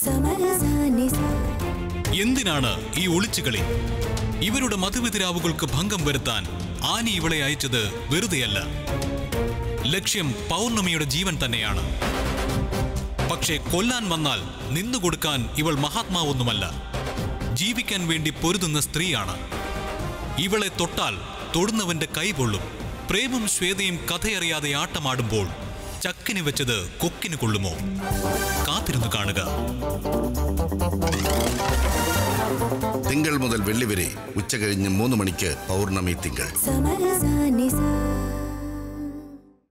എന്തിനാണ് ഈ ഒളിച്ചുകളി ഇവരുടെ മധുവിതിരാവുകൾക്ക് ഭംഗം വരുത്താൻ ആനി ഇവളെ അയച്ചത് വെറുതെയല്ല ലക്ഷ്യം പൗർണമിയുടെ ജീവൻ തന്നെയാണ് പക്ഷേ കൊല്ലാൻ വന്നാൽ നിന്നുകൊടുക്കാൻ ഇവൾ മഹാത്മാവൊന്നുമല്ല ജീവിക്കാൻ വേണ്ടി പൊരുതുന്ന സ്ത്രീയാണ് ഇവളെ തൊട്ടാൽ തൊടുന്നവന്റെ കൈ പൊള്ളും പ്രേമം ശ്വേതയും കഥയറിയാതെ ആട്ടമാടുമ്പോൾ ചക്കിന് വെച്ചത് കൊക്കിന് കൊള്ളുമോ കാത്തിരുന്നു കാണുക തിങ്കൾ മുതൽ വെള്ളി വരെ ഉച്ച കഴിഞ്ഞ് മൂന്ന് മണിക്ക് പൗർണമി തിങ്കൾ സമരസാനിസ